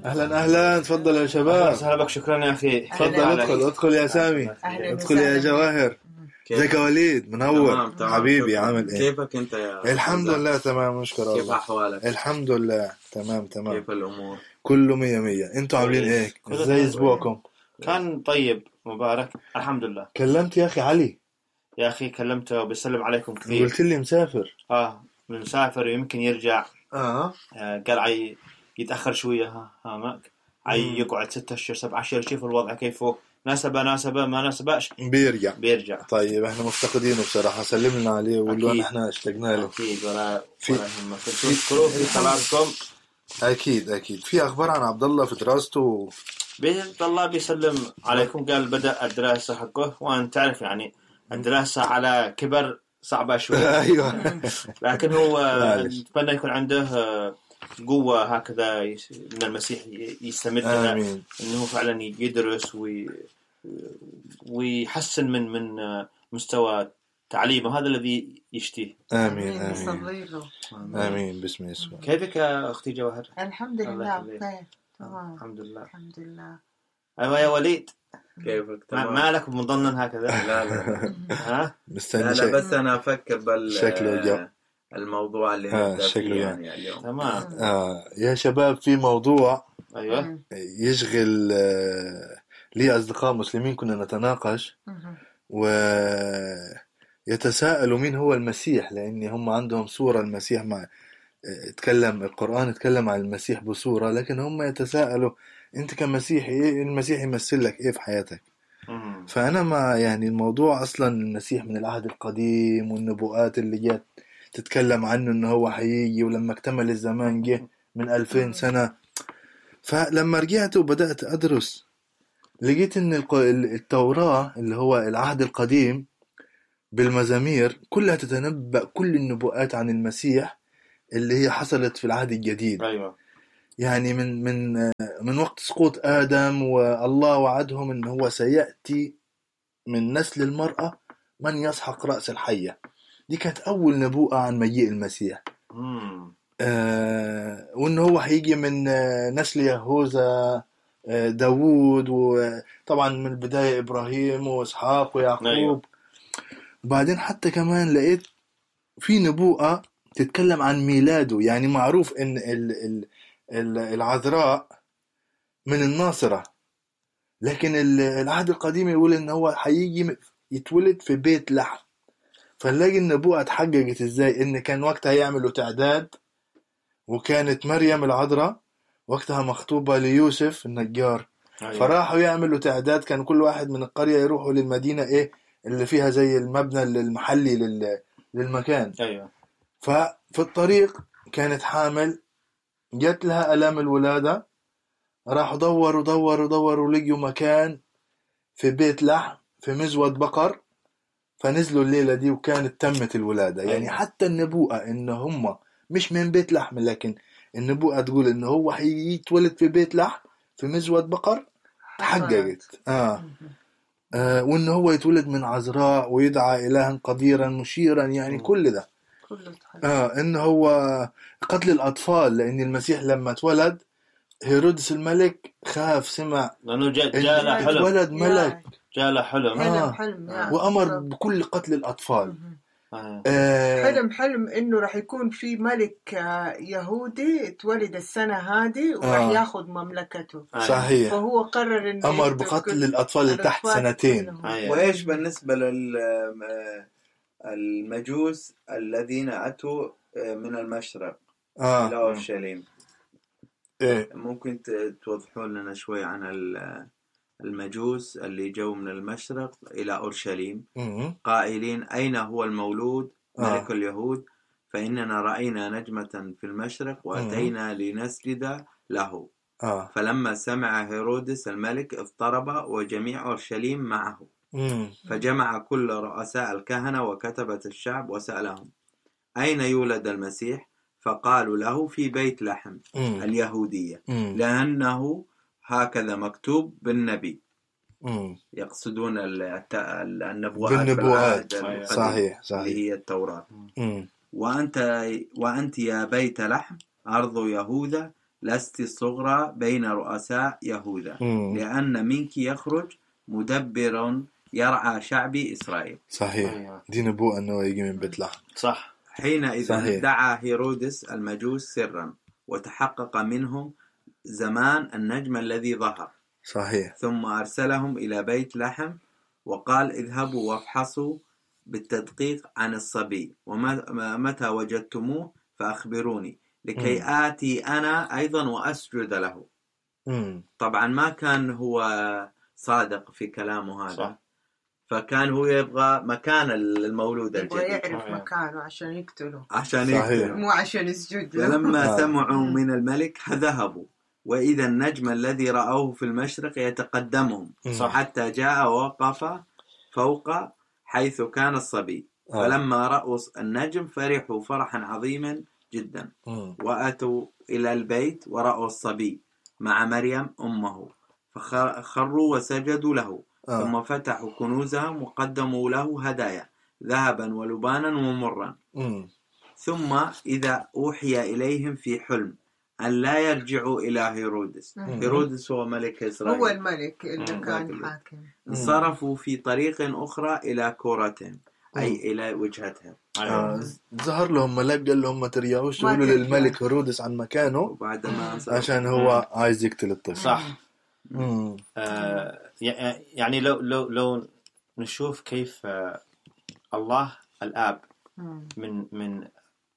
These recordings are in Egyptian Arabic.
اهلا اهلا تفضل يا اهلا شباب وسهلا بك شكرا يا اخي تفضل أهلاً. ادخل ادخل يا سامي أهلاً ادخل يا وسهلاً. جواهر كيف- ازيك يا وليد منور تمام تمام حبيبي شكراً. عامل ايه كيفك انت يا الحمد أستاذ؟ لله تمام نشكر كيف الله احوالك؟ الحمد لله تمام تمام كيف الامور؟ كله مية مية انتوا عاملين ايه كله ازاي تمام. اسبوعكم كان طيب مبارك الحمد لله كلمت يا اخي علي يا اخي كلمته وبيسلم عليكم كثير قلت لي مسافر اه مسافر ويمكن يرجع اه آه قال عي يتاخر شويه ها ها ما عي مم. يقعد ستة اشهر سبعة اشهر يشوف الوضع كيف هو ناسبه ناسبه ما ناسبش بيرجع بيرجع طيب احنا مفتقدينه بصراحة سلم لنا عليه وقول له أكيد. احنا اشتقنا له اكيد ولا في- ولا يهمك تشكروا في صلاتكم اكيد اكيد في اخبار عن عبد الله في دراسته بإذن الله بيسلم عليكم قال بدأ الدراسة حقه وأنت تعرف يعني الدراسة على كبر صعبة شوية ايوه لكن هو معلش. نتمنى يكون عنده آه، قوة هكذا يس- من المسيح ي- يستمد لها امين انه فعلا يدرس وي ويحسن من من آه، مستوى تعليمه هذا الذي يشتيه امين امين نصلي له امين باسم يسوع كيفك يا اختي جواهر؟ الحمد الله لله يخليك. بخير تمام الحمد لله الحمد لله ايوه يا وليد كيفك ما, تمام؟ ما لك مضنن هكذا لا لا ها؟ لا, مستني لا شيء بس انا افكر بال شكله جا. الموضوع اللي آه، نبدا شكله فيه جا. يعني اليوم تمام آه يا شباب في موضوع ايوه مم. يشغل آه لي أصدقاء مسلمين كنا نتناقش مم. ويتساءلوا مين هو المسيح لأن هم عندهم صورة المسيح مع آه، اتكلم القرآن اتكلم عن المسيح بصورة لكن هم يتساءلوا أنت كمسيحي إيه المسيح يمثل لك إيه في حياتك مم. فأنا مع يعني الموضوع أصلا المسيح من العهد القديم والنبوءات اللي جت تتكلم عنه إنه هو حيجي ولما اكتمل الزمان جه من ألفين سنة فلما رجعت وبدأت أدرس لقيت إن الق- التوراة اللي هو العهد القديم بالمزامير كلها تتنبأ كل النبوءات عن المسيح اللي هي حصلت في العهد الجديد ايوه يعني من من من وقت سقوط آدم والله وعدهم إن هو سيأتي من نسل المرأة من يسحق رأس الحية دي كانت أول نبوءة عن مجيء المسيح مم. آه وإن هو هيجي من آه، نسل يهوذا آه، داوود وطبعا من البداية إبراهيم وإسحاق ويعقوب أيوة. وبعدين حتى كمان لقيت في نبوءة تتكلم عن ميلاده يعني معروف إن ال ال ال العذراء من الناصرة لكن ال- العهد القديم يقول إن هو هيجي يتولد في بيت لحم فنلاقي النبوءة اتحققت ازاي ان كان وقتها يعملوا تعداد وكانت مريم العذراء وقتها مخطوبة ليوسف النجار أيوة. فراحوا يعملوا تعداد كان كل واحد من القرية يروحوا للمدينة ايه اللي فيها زي المبنى المحلي لل... للمكان ايوه ففي الطريق كانت حامل جت لها آلام الولادة راحوا دوروا دوروا دوروا لقيوا مكان في بيت لحم في مزود بقر فنزلوا الليلة دي وكانت تمت الولادة يعني أيوة. حتى النبوءة إن هم مش من بيت لحم لكن النبوءة تقول إن هو هيتولد في بيت لحم في مزود بقر تحققت آه. آه وإن هو يتولد من عذراء ويدعى إلها قديرا مشيرا يعني مم. كل ده كله تحل. آه إن هو قتل الأطفال لأن المسيح لما اتولد هيرودس الملك خاف سمع لانه جاء إن جاء له حلم اتولد ملك جاء له حلم آه. حلم حلم يا وأمر بالضبط. بكل قتل الأطفال مم. آه. آه حلم حلم انه راح يكون في ملك آه، يهودي اتولد السنه هذه وراح آه. ياخذ مملكته أيوة. صحيح فهو قرر انه أمر يقتل بقتل كل الأطفال اللي تحت الأطفال سنتين كلهم. أيوة. وايش بالنسبه لل المجوس الذين اتوا من المشرق الى آه اورشليم إيه ممكن ت- توضحوا لنا شوي عن ال- المجوس اللي جو من المشرق الى اورشليم مم. قائلين اين هو المولود آه. ملك اليهود فاننا راينا نجمه في المشرق واتينا لنسجد له آه فلما سمع هيرودس الملك اضطرب وجميع اورشليم معه مم. فجمع كل رؤساء الكهنة وكتبة الشعب وسألهم أين يولد المسيح فقالوا له في بيت لحم مم. اليهودية مم. لأنه هكذا مكتوب بالنبي مم. يقصدون ال- الت- ال- النبوءات بالنبوءات. بالعهد القديم، صحيح صحيح اللي هي التوراة مم. وأنت وأنت يا بيت لحم أرض يهوذا لست الصغرى بين رؤساء يهوذا مم. لأن منك يخرج مدبر يرعى شعب إسرائيل صحيح أيوة. دي نبوءة انه يجي من بيت لحم صح حينئذ صحيح. دعا هيرودس المجوس سرا وتحقق منهم زمان النجم الذي ظهر صحيح ثم أرسلهم إلى بيت لحم وقال اذهبوا وافحصوا بالتدقيق عن الصبي ومتى وجدتموه فأخبروني لكي آتي أنا أيضا وأسجد له مم. طبعا ما كان هو صادق في كلامه هذا صح. فكان هو يبغى مكان المولود يبغى الجديد يعرف أيوة. مكانه عشان يقتله عشان صحيح. يقتله مو عشان يسجد له فلما آه. سمعوا من الملك ذهبوا وإذا النجم الذي رأوه في المشرق يتقدمهم صح. حتى جاء ووقف فوق حيث كان الصبي آه. فلما رأوا النجم فرحوا فرحا عظيما جدا مم. وأتوا إلى البيت ورأوا الصبي مع مريم أمه فخروا وسجدوا له آه. ثم فتحوا كنوزهم وقدموا له هدايا ذهبا ولبانا ومرا مم. ثم إذا أوحي إليهم في حلم أن لا يرجعوا إلى هيرودس مم. هيرودس هو ملك إسرائيل هو الملك اللي مم. كان ذاك حاكم انصرفوا في طريق أخرى إلى كورتهم مم. أي إلى وجهتهم آه. أيوة. ظهر لهم ملاك قال لهم ما ترجعوش ما قولوا ترجع. للملك هيرودس عن مكانه وبعدما انصرفوا عشان هو عايز يقتل الطفل صح مم. آه يع- يعني لو لو لو نشوف كيف آه الله الآب مم. من من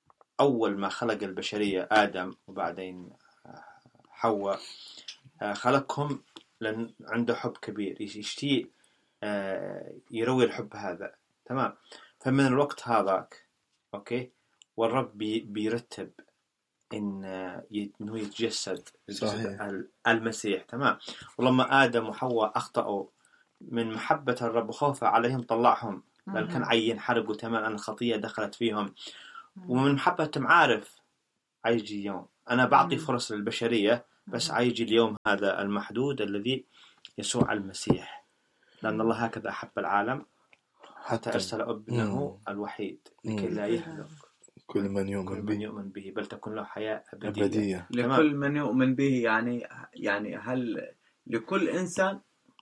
أول ما خلق البشرية آدم وبعدين آه، حواء آه، خلقهم لأن عنده حب كبير يش- يشتي آه، يروي الحب هذا تمام فمن الوقت هذاك أوكي والرب بي بيرتب إن آه، ي- إنه يتجسد صحيح. ال- المسيح تمام ولما آدم وحواء أخطأوا من محبة الرب وخوفه عليهم طلعهم لأن كان عين حرقوا تماما أن الخطية دخلت فيهم ومن محبتهم عارف عيجي يوم أنا بعطي مم. فرص للبشرية بس عيجي اليوم هذا المحدود الذي يسوع المسيح لأن الله هكذا أحب العالم حتى أرسل ابنه الوحيد لكي مم. لا يهلك كل من كل يؤمن من به يؤمن به بل تكون له حياة أبدية أبدية لكل من يؤمن به يعني يعني هل لكل إنسان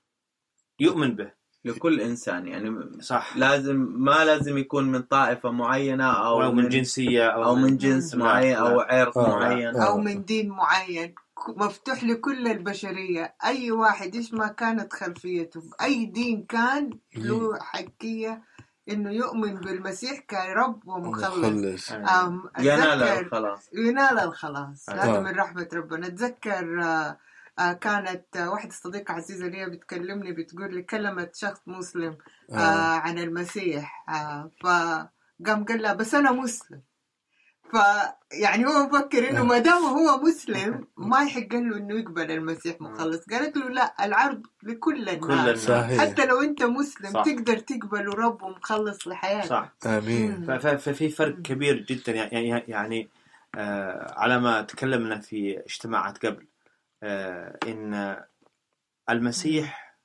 يؤمن به لكل إنسان يعني صح لازم ما لازم يكون من طائفة معينة أو, أو من جنسية أو, أو من جنس لا، معين أو لا. عرق آه. معين آه. أو من دين معين ك- مفتوح لكل البشرية أي واحد إيش ما كانت خلفيته أي دين كان له حقية إنه يؤمن بالمسيح كرب ومخلص مخلص أم ينال أتذكر الخلاص ينال الخلاص آه. هذا من رحمة ربنا أتذكر آه، آه، كانت آه، واحدة صديقة عزيزة لي بتكلمني بتقول لي كلمت شخص مسلم آه، آه. عن المسيح آه، فقام قال لها بس أنا مسلم فيعني هو مفكر انه آه. ما دام هو مسلم ما يحق له انه يقبل المسيح مخلص قالت له لا العرض لكل كل الناس الناس صحيح حتى لو انت مسلم صح. تقدر تقبله رب ومخلص لحياتك صح آمين ف- ف- ففي فرق كبير جدا يعني يعني آه على ما تكلمنا في اجتماعات قبل آه ان المسيح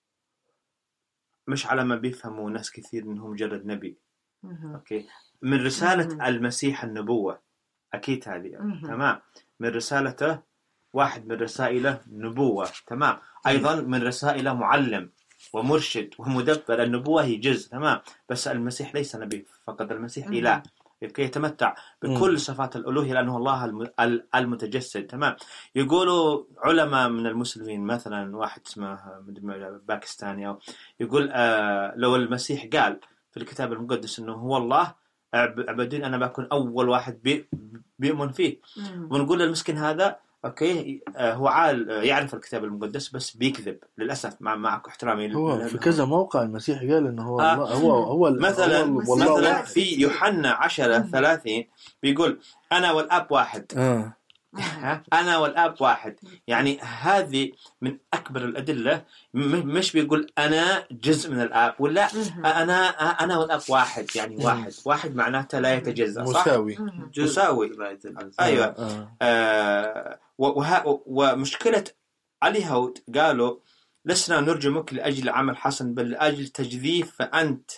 مش على ما بيفهموا ناس كثير انه مجرد نبي مهم. اوكي من رساله مم. المسيح النبوه اكيد هذه مهم. تمام من رسالته واحد من رسائله نبوه تمام ايضا من رسائله معلم ومرشد ومدبر النبوه هي جزء تمام بس المسيح ليس نبي فقط المسيح مهم. اله لكي يتمتع بكل صفات الالوهيه لانه الله الم- ال- المتجسد تمام يقولوا علماء من المسلمين مثلا واحد اسمه مدري باكستاني أو يقول آه لو المسيح قال في الكتاب المقدس انه هو الله أعب- اعبدون انا بكون اول واحد بي بيؤمن فيه مهم. ونقول للمسكين هذا اوكي آه، هو عال آه، يعرف الكتاب المقدس بس بيكذب للاسف مع معك احترامي هو ل- في كذا موقع المسيح قال انه هو آه. الله هو هو ال- مثلا هو ال- مثلاً- والله مثلا واحد. في يوحنا 10 30 بيقول انا والاب واحد اه ها؟ انا والاب واحد يعني هذه من اكبر الادله م- مش بيقول انا جزء من الاب ولا مهم. انا انا والاب واحد يعني واحد واحد معناته لا يتجزا صح مساوي مهم. جزء مساوي. من رأية الجزء. أيوة. آه. آه وه- ومشكله اليهود قالوا لسنا نرجمك لاجل عمل حسن بل لاجل تجذيف فانت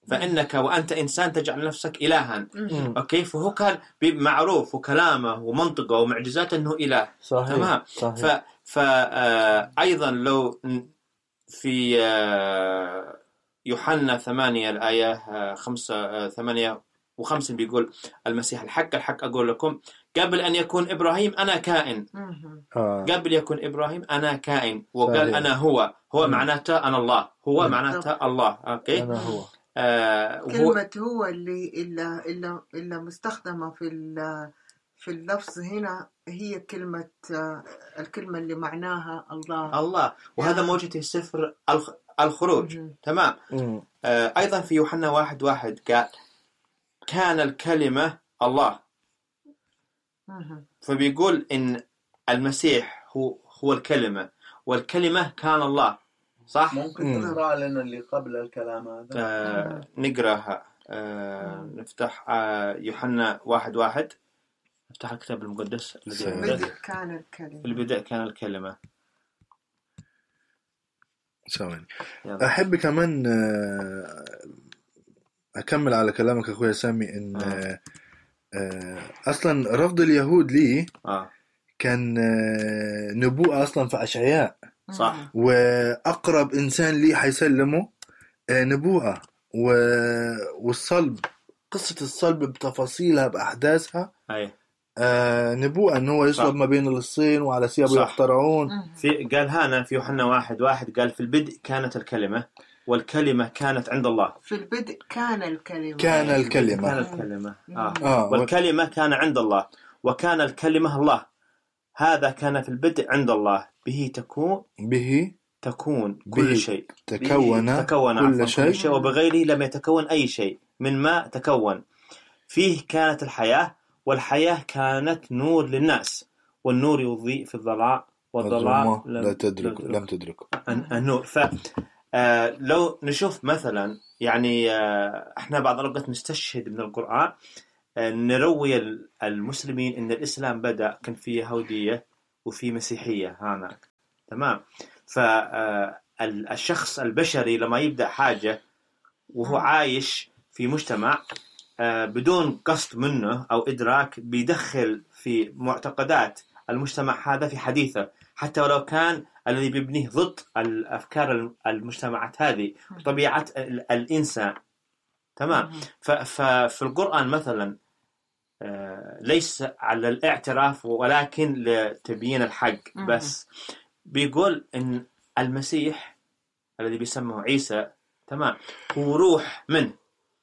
فانك وانت انسان تجعل نفسك الها مم. اوكي فهو كان بي- معروف وكلامه ومنطقه ومعجزاته انه اله صحيح تمام. صحيح ف ف آه، ايضا لو ن- في آه، يوحنا ثمانية الآية آه، خمسة آه، ثمانية وخمسين بيقول المسيح الحق الحق أقول لكم قبل أن يكون إبراهيم أنا كائن مم. آه. قبل يكون إبراهيم أنا كائن وقال صحيح. أنا هو هو مم. معناته أنا الله هو مم. معناته الله أوكي أنا هو آه وهو كلمة هو اللي إلا إلا إلا مستخدمة في ال- في اللفظ هنا هي كلمة آه، الكلمة اللي معناها الله الله وهذا يا. موجود في سفر الخ- الخروج مم. تمام مم. آه أيضا في يوحنا واحد واحد قال كان الكلمة الله مم. فبيقول ان المسيح هو هو الكلمه والكلمه كان الله صح؟ ممكن مم. تقرا لنا اللي قبل الكلام هذا آه نقراها آه نفتح آه يوحنا واحد واحد نفتح الكتاب المقدس الذي سلام. عندك. بدء كان الكلمة في البدء كان الكلمه ثواني يلا. احب كمان آه، اكمل على كلامك اخويا سامي ان آه. آه، آه، اصلا رفض اليهود ليه اه كان آه، نبوءة اصلا في اشعياء صح. مم. واقرب انسان ليه حيسلمه آه، نبوءة و- والصلب قصة الصلب بتفاصيلها بأحداثها اي آه، نبوءة إن هو يصلب صح. ما بين الصين وعلى ثيابه صح. يخترعون مم. في قال هنا في يوحنا واحد واحد قال في البدء كانت الكلمه والكلمه كانت عند الله في البدء كان الكلمة كان كان الكلمة الكلمه اه آه و- والكلمة كان عند الله وكان الكلمة الله هذا كان في البدء عند الله به تكون به تكون به كل شيء تكون تكون كل عفواً شيء. كل شيء وبغيره لم يتكون أي شيء من ما تكون فيه كانت الحياة والحياة كانت نور للناس والنور يضيء في الظلام والظلام الظلمة لا تدرك لم تدرك الن- النور ف آه، لو نشوف مثلا يعني آه، احنا بعض الاوقات نستشهد من القران آه، نروي ال- المسلمين ان الاسلام بدا كان في يهوديه وفي مسيحيه هناك تمام فالشخص البشري لما يبدا حاجه وهو مم. عايش في مجتمع آه، بدون قصد منه او ادراك بيدخل في معتقدات المجتمع هذا في حديثه حتى ولو كان الذي بيبنيه ضد الافكار المجتمعات هذه طبيعه ال- الانسان تمام مم. ف- ففي القرآن مثلا آه، ليس على الاعتراف ولكن لتبيين الحق مم. بس بيقول ان المسيح الذي بيسمه عيسى تمام هو روح منه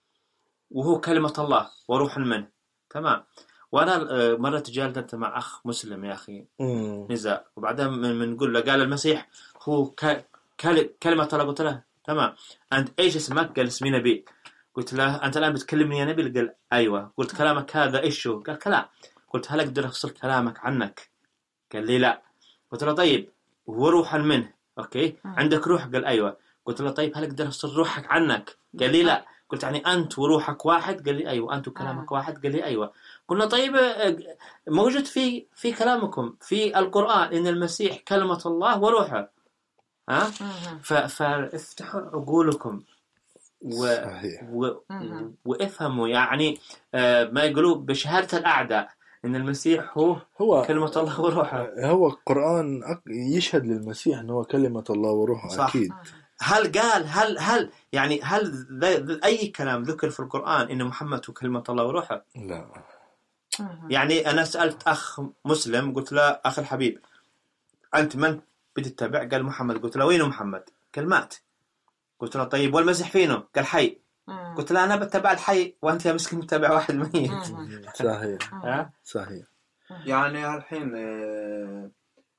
وهو كلمة الله وروح منه تمام وانا آه، مرة تجادلت مع اخ مسلم يا اخي مم. نزاع وبعدها من بنقول له قال المسيح هو ك... كل... كلمة الله قلت له تمام أنت إيش اسمك؟ قال اسمي نبي قلت له أنت الآن بتكلمني يا نبي قال أيوة قلت كلامك هذا إيش هو؟ قال كلام قلت هل أقدر أفصل كلامك عنك؟ قال لي لا قلت له طيب هو روحا منه أوكي مم. عندك روح قال أيوة قلت له طيب هل أقدر أفصل روحك عنك؟ قال لي لا قلت يعني أنت وروحك واحد قال لي أيوة أنت وكلامك واحد قال لي أيوة قلنا طيب آه، موجود في في كلامكم في القرآن إن المسيح كلمة الله وروحه ها مم. ف- فافتحوا عقولكم و... صحيح و... مم. وافهموا يعني آه، ما يقولوا بشهادة الأعداء إن المسيح هو هو كلمة الله وروحه هو القرآن أك- يشهد للمسيح أنه هو كلمة الله وروحه صح. أكيد هل قال هل هل يعني هل ذ... ذ... أي كلام ذكر في القرآن إن محمد هو كلمة الله وروحه لا مم. يعني أنا سألت أخ مسلم قلت له أخ الحبيب أنت من بتتبع قال محمد قلت له وين محمد قال مات قلت له طيب والمسيح فينه قال حي مم. قلت له أنا بتبع الحي وأنت يا مسكين متبع واحد ميت مم. صحيح ها؟ صحيح يعني الحين آه،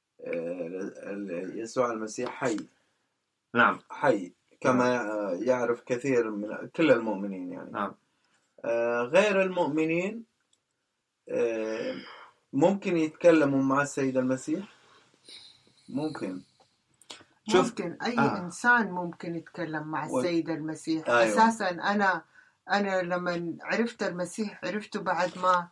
آه، ال- يسوع المسيح حي نعم حي كما آه، يعرف كثير من كل المؤمنين يعني نعم آه، غير المؤمنين آه، ممكن يتكلموا مع السيد المسيح ممكن شوف- ممكن أي آه. إنسان ممكن يتكلم مع و- السيد المسيح أيوة. أساسا أنا أنا لما عرفت المسيح عرفته بعد ما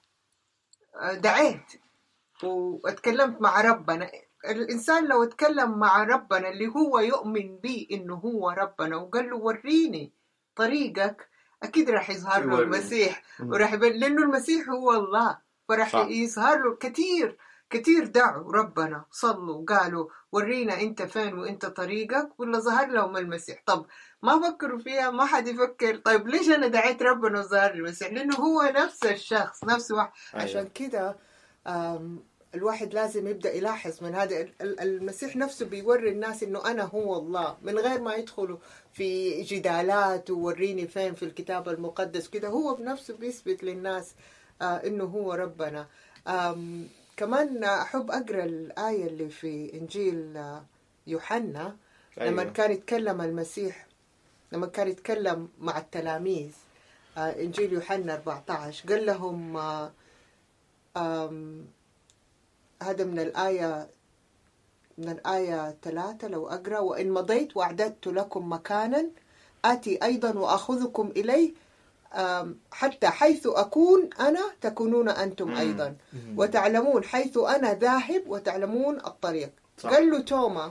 دعيت واتكلمت مع ربنا الإنسان لو اتكلم مع ربنا اللي هو يؤمن به إنه هو ربنا وقال له وريني طريقك اكيد راح يظهر له يوري. المسيح مم. وراح يبين لانه المسيح هو الله فراح صح. يظهر له كثير كثير دعوا ربنا صلوا قالوا ورينا انت فين وانت طريقك ولا ظهر لهم المسيح طب ما فكروا فيها ما حد يفكر طيب ليش انا دعيت ربنا وظهر لي المسيح لانه هو نفس الشخص نفس واحد أيوة. عشان كده آم، الواحد لازم يبدا يلاحظ من هذا ال- ال- المسيح نفسه بيوري الناس انه انا هو الله من غير ما يدخلوا في جدالات ووريني فين في الكتاب المقدس كده هو بنفسه بيثبت للناس آه انه هو ربنا آم، كمان احب اقرا الايه اللي في انجيل آه، يوحنا لما أيوة. كان يتكلم المسيح لما كان يتكلم مع التلاميذ آه، انجيل يوحنا 14 قال لهم آه، آم، هذا من الآية من الآية ثلاثة لو أقرأ وإن مضيت وأعددت لكم مكانا آتي أيضا وأخذكم إلي آم، حتى حيث أكون أنا تكونون أنتم مم. أيضا وتعلمون حيث أنا ذاهب وتعلمون الطريق صح. قال له توما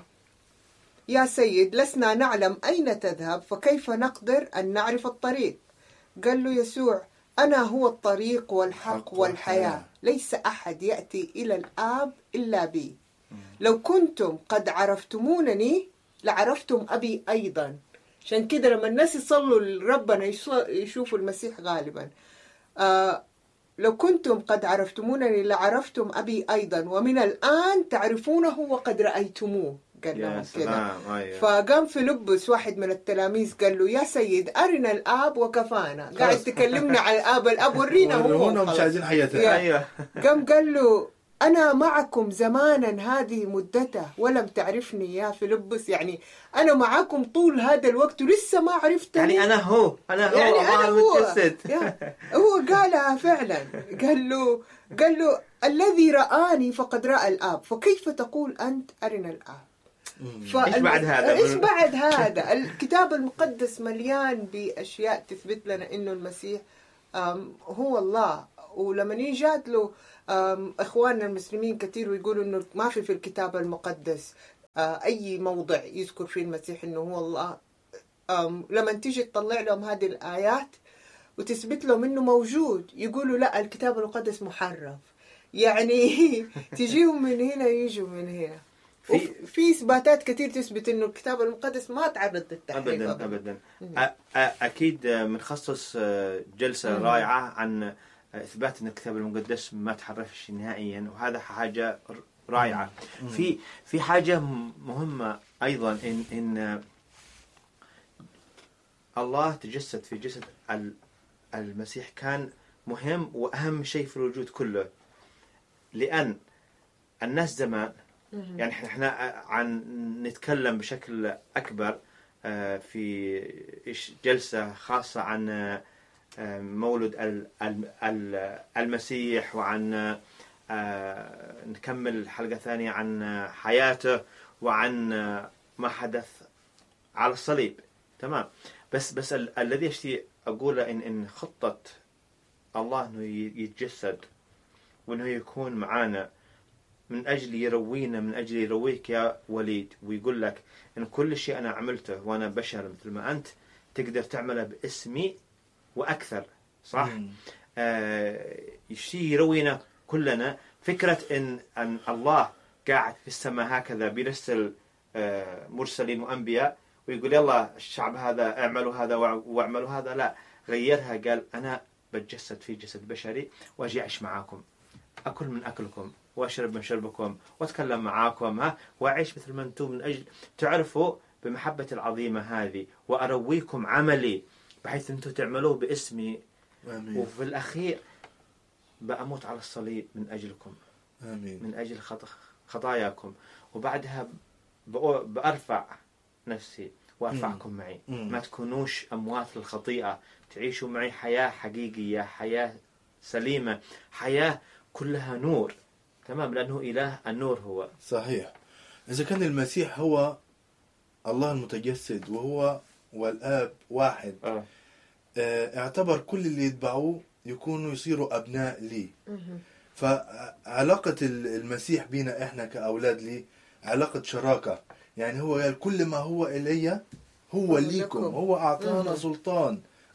يا سيد لسنا نعلم أين تذهب فكيف نقدر أن نعرف الطريق قال له يسوع أنا هو الطريق والحق حق والحياة والحياة. ليس أحد يأتي إلى الآب إلا بي لو كنتم قد عرفتمونني لعرفتم أبي أيضا عشان كده لما الناس يصلوا لربنا يص- يشوفوا المسيح غالبا آه لو كنتم قد عرفتمونني لعرفتم أبي أيضا ومن الآن تعرفونه وقد رأيتموه قال يا لهم كده سلام أيوة. فقام فيلبس واحد من التلاميذ قال له يا سيد أرنا الآب وكفانا قاعد تكلمنا عن الآب الآب ورينا هو ورونا مش وخلاص. عايزين حياة يا. أيوة. قام قال له أنا معكم زمانا هذه مدته ولم تعرفني يا فيلبس يعني أنا معكم طول هذا الوقت ولسه ما عرفتني يعني أنا هو أنا هو يعني الله أنا هو المتجسد يا. هو قالها فعلا قال له قال له الذي رآني فقد رأى الآب فكيف تقول أنت أرنا الآب فال- إيش بعد هذا؟ ايش بعد هذا الكتاب المقدس مليان باشياء تثبت لنا انه المسيح أم، هو الله ولما يجي جات له أم، اخواننا المسلمين كثير ويقولوا انه ما في في الكتاب المقدس آه، اي موضع يذكر فيه المسيح انه هو الله أم، لما تيجي تطلع لهم هذه الايات وتثبت لهم انه موجود يقولوا لا الكتاب المقدس محرف يعني تجيهم من هنا يجوا من هنا في- في في اثباتات كثير تثبت انه الكتاب المقدس ما تعرض للتحريف ابدا ابدا أ- أ- اكيد بنخصص جلسه مم. رائعه عن اثبات ان الكتاب المقدس ما تحرفش نهائيا وهذا حاجه رائعه في في حاجه م- مهمه ايضا ان ان الله تجسد في جسد ال- المسيح كان مهم واهم شيء في الوجود كله لان الناس زمان يعني احنا احنا عن نتكلم بشكل اكبر آه، في إيش- جلسه خاصه عن آه، مولد ال- ال- ال- المسيح وعن آه، نكمل حلقه ثانيه عن حياته وعن آه، ما حدث على الصليب تمام بس بس ال- الذي اشتي اقوله ان ان خطه الله انه ي- يتجسد وانه يكون معانا من اجل يروينا من اجل يرويك يا وليد ويقول لك ان كل شيء انا عملته وانا بشر مثل ما انت تقدر تعمله باسمي واكثر صح؟ مم. آه شيء يروينا كلنا فكره ان ان الله قاعد في السماء هكذا بيرسل آه مرسلين وانبياء ويقول يلا الشعب هذا اعملوا هذا وع- واعملوا هذا لا غيرها قال انا بتجسد في جسد بشري واجي اعيش معاكم اكل من اكلكم واشرب من شربكم واتكلم معاكم ها واعيش مثل ما انتم من اجل تعرفوا بمحبتي العظيمه هذه وارويكم عملي بحيث انتم تعملوه باسمي امين وفي الاخير باموت على الصليب من اجلكم امين من اجل خط- خطاياكم وبعدها بأ- بارفع نفسي وارفعكم معي مم. ما تكونوش اموات للخطيئه تعيشوا معي حياه حقيقيه حياه سليمه حياه كلها نور تمام لانه اله النور هو صحيح إذا كان المسيح هو الله المتجسد وهو والآب واحد آه. آه، اعتبر كل اللي يتبعوه يكونوا يصيروا أبناء لي فعلاقة ال- المسيح بينا إحنا كأولاد لي علاقة شراكة يعني هو قال كل ما هو إلي هو هو ليكم لكم. هو أعطانا مهم. سلطان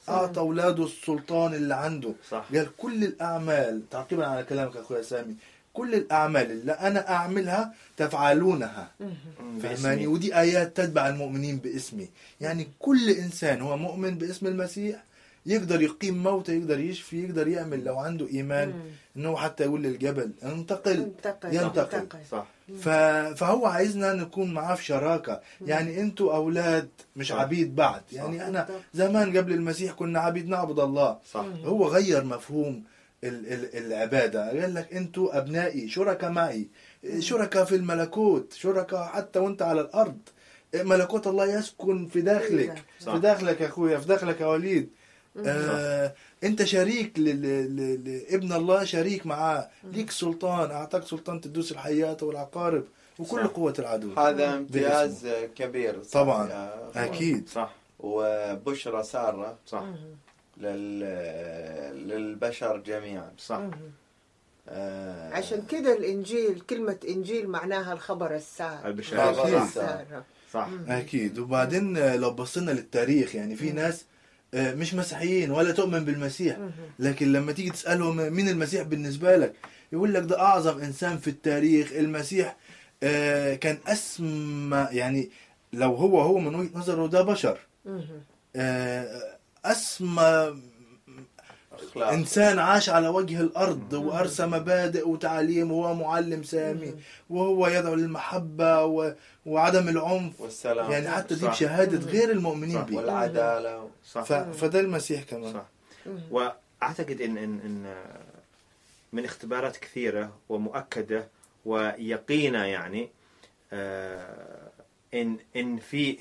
اعطى اولاده السلطان اللي عنده صح قال كل الاعمال تعقيبا على كلامك اخويا سامي كل الاعمال اللي انا اعملها تفعلونها فهماني باسمي. ودي ايات تتبع المؤمنين باسمي يعني كل انسان هو مؤمن باسم المسيح يقدر يقيم موته يقدر يشفي يقدر يعمل لو عنده ايمان انه حتى يقول للجبل انتقل انتقل ينتقل. صح ف... فهو عايزنا نكون معاه في شراكة يعني انتوا اولاد مش صح. عبيد بعد يعني انا زمان قبل المسيح كنا عبيد نعبد الله صح هو غير مفهوم ال- ال- العبادة قال لك انتوا ابنائي شركاء معي شركاء في الملكوت شركاء حتى وانت على الارض ملكوت الله يسكن في داخلك صح. في داخلك يا اخويا في داخلك يا وليد آه انت شريك ل- ل- ل- لابن الله شريك معاه ليك سلطان اعطاك سلطان تدوس الحيات والعقارب وكل صح. قوة العدو هذا امتياز كبير صح طبعاً. يا أخوان. اكيد صح وبشرى سارة صح لل... للبشر جميعا صح آه، عشان كده الإنجيل كلمة إنجيل معناها الخبر السار البشارة الخبر صح السار. صح اكيد وبعدين آه، لو بصينا للتاريخ يعني في ناس آه، مش مسيحيين ولا تؤمن بالمسيح لكن لما تيجي تسالهم مين المسيح بالنسبه لك يقول لك ده اعظم انسان في التاريخ المسيح آه، كان اسمى يعني لو هو هو من وجهه نظره ده بشر آه، اسمى أخلاق. انسان عاش على وجه الارض وارسى مبادئ وتعاليم وهو معلم سامي وهو يدعو للمحبه و... وعدم العنف والسلام يعني حتى دي صح. بشهاده غير المؤمنين صح. به والعدالة صح ف... فده المسيح كمان صح واعتقد ان ان ان من اختبارات كثيره ومؤكده ويقينه يعني آه، ان ان في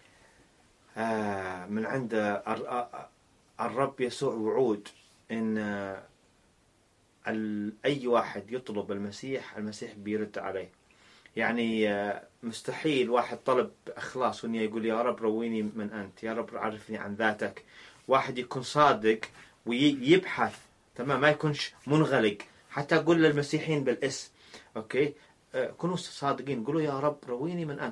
آه، من عند الر- الرب يسوع وعود ان آه، ال- اي واحد يطلب المسيح المسيح بيرد عليه يعني آه، مستحيل واحد طلب اخلاص وانه يقول يا رب رويني من انت يا رب عرفني عن ذاتك واحد يكون صادق ويبحث تمام ما يكونش منغلق حتى اقول للمسيحيين بالاسم اوكي آه، كونوا صادقين قولوا يا رب رويني من انت